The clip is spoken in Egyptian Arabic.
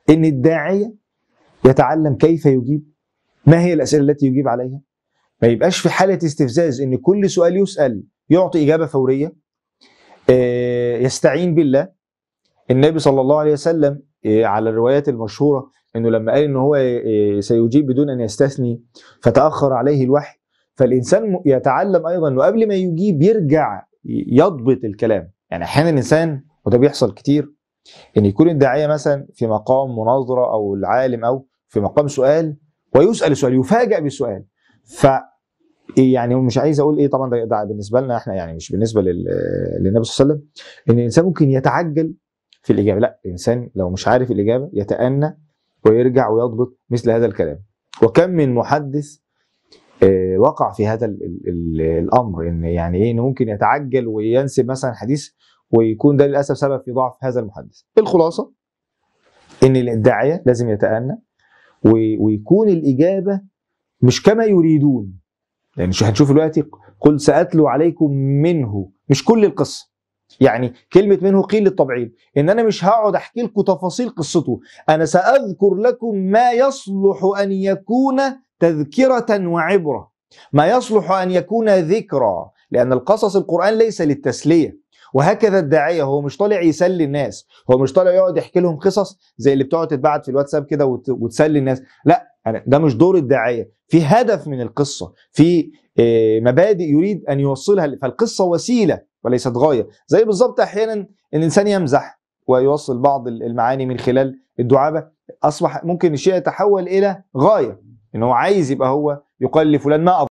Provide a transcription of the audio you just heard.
ان الداعيه يتعلم كيف يجيب ما هي الاسئله التي يجيب عليها ما يبقاش في حاله استفزاز ان كل سؤال يسال يعطي اجابه فوريه آه، يستعين بالله النبي صلى الله عليه وسلم آه، على الروايات المشهوره انه لما قال ان هو آه، سيجيب بدون ان يستثني فتاخر عليه الوحي فالانسان م- يتعلم ايضا انه قبل ما يجيب يرجع يضبط الكلام يعني احيانا الانسان وده بيحصل كتير ان يكون الداعيه مثلا في مقام مناظره او العالم او في مقام سؤال ويسال سؤال يفاجأ بالسؤال ف يعني مش عايز اقول ايه طبعا ده, ده بالنسبه لنا احنا يعني مش بالنسبه لل- للنبي صلى الله عليه وسلم ان الانسان ممكن يتعجل في الاجابه لا الانسان لو مش عارف الاجابه يتأنى ويرجع ويضبط مثل هذا الكلام وكم من محدث آه، وقع في هذا ال ال ال الامر ان يعني ايه انه ممكن يتعجل وينسب مثلا حديث ويكون ده للاسف سبب في ضعف هذا المحدث الخلاصه ان الداعيه لازم يتأنى و- ويكون الاجابه مش كما يريدون لان يعني هنشوف دلوقتي قل ساتلو عليكم منه مش كل القصه يعني كلمه منه قيل للتبعيض ان انا مش هقعد احكي لكم تفاصيل قصته انا ساذكر لكم ما يصلح ان يكون تذكره وعبره ما يصلح ان يكون ذكرى لان القصص القران ليس للتسليه وهكذا الداعيه هو مش طالع يسلي الناس هو مش طالع يقعد يحكي لهم قصص زي اللي بتقعد تتبعت في الواتساب كده وت- وتسلي الناس لا يعني ده مش دور الداعيه في هدف من القصه في آه، مبادئ يريد ان يوصلها فالقصه وسيله وليست غايه زي بالظبط احيانا الانسان يمزح ويوصل بعض المعاني من خلال الدعابه اصبح ممكن الشيء يتحول الى غايه ان هو عايز يبقى هو يقال لفلان ما